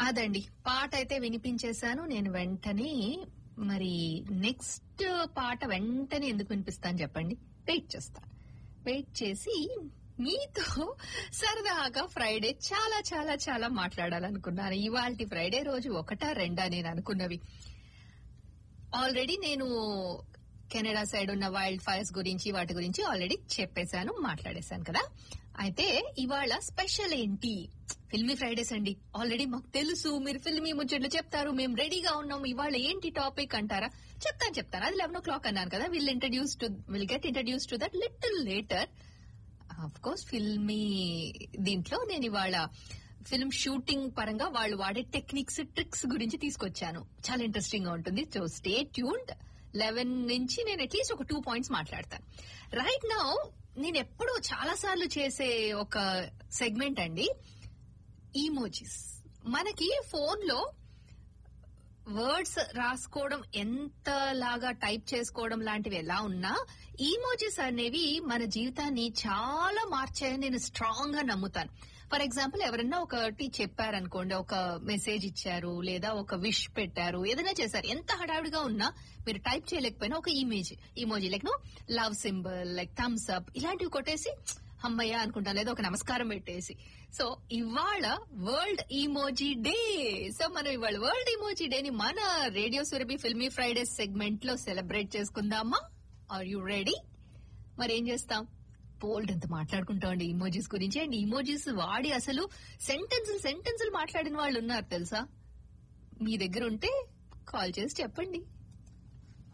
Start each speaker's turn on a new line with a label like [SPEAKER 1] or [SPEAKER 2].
[SPEAKER 1] అదండి పాట అయితే వినిపించేశాను నేను వెంటనే మరి నెక్స్ట్ పాట వెంటనే ఎందుకు వినిపిస్తాను చెప్పండి వెయిట్ చేస్తాను వెయిట్ చేసి మీతో సరదాగా ఫ్రైడే చాలా చాలా చాలా మాట్లాడాలనుకున్నాను ఇవాళ ఫ్రైడే రోజు ఒకటా రెండా నేను అనుకున్నవి ఆల్రెడీ నేను కెనడా సైడ్ ఉన్న వైల్డ్ ఫైర్స్ గురించి వాటి గురించి ఆల్రెడీ చెప్పేశాను మాట్లాడేశాను కదా అయితే ఇవాళ స్పెషల్ ఏంటి ఫిల్మీ ఫ్రైడేస్ అండి ఆల్రెడీ మాకు తెలుసు మీరు ఫిల్మీ ముచ్చట్లు చెప్తారు మేము రెడీగా ఉన్నాం ఇవాళ ఏంటి టాపిక్ అంటారా చెప్తాను చెప్తాను అది లెవెన్ ఓ క్లాక్ అన్నాను కదా will introduce to will get introduce to that little later of course filmy దీంట్లో నేను ఇవాళ ఫిల్మ్ షూటింగ్ పరంగా వాళ్ళు వాడే టెక్నిక్స్ ట్రిక్స్ గురించి తీసుకొచ్చాను చాలా ఇంట్రెస్టింగ్ గా ఉంటుంది సో స్టే ట్యూన్డ్ లెవెన్ నుంచి నేను అట్లీస్ట్ ఒక టూ పాయింట్స్ మాట్లాడతాను రైట్ నౌ నేను ఎప్పుడూ చాలా సార్లు చేసే ఒక సెగ్మెంట్ అండి ఈమోజీస్ మనకి ఫోన్ లో వర్డ్స్ రాసుకోవడం ఎంతలాగా టైప్ చేసుకోవడం లాంటివి ఎలా ఉన్నా ఈమోజీస్ అనేవి మన జీవితాన్ని చాలా మార్చాయని నేను స్ట్రాంగ్ గా నమ్ముతాను ఫర్ ఎగ్జాంపుల్ ఎవరన్నా ఒకటి చెప్పారనుకోండి ఒక మెసేజ్ ఇచ్చారు లేదా ఒక విష్ పెట్టారు ఏదైనా చేశారు ఎంత హడావిడిగా ఉన్నా మీరు టైప్ చేయలేకపోయినా ఒక image emoji like no love symbol like thumbs up ఇలాంటివి కొట్టేసి అమ్మయ్య అనుకుంటా లేదా ఒక నమస్కారం పెట్టేసి సో ఇవాళ వరల్డ్ ఈమోజీ డే సో మనం ఇవాళ వరల్డ్ ఈమోజీ డే ని మన radio Surabhi filmy Friday segment లో సెలబ్రేట్ చేసుకుందామా ఆర్ యు రెడీ మరి ఏం చేస్తాం బోల్డ్ అంత మాట్లాడుకుంటాం అండి ఇమోజీస్ గురించి అండ్ ఇమోజీస్ వాడి అసలు సెంటెన్సులు సెంటెన్సులు మాట్లాడిన వాళ్ళు ఉన్నారు తెలుసా మీ దగ్గర ఉంటే కాల్ చేసి చెప్పండి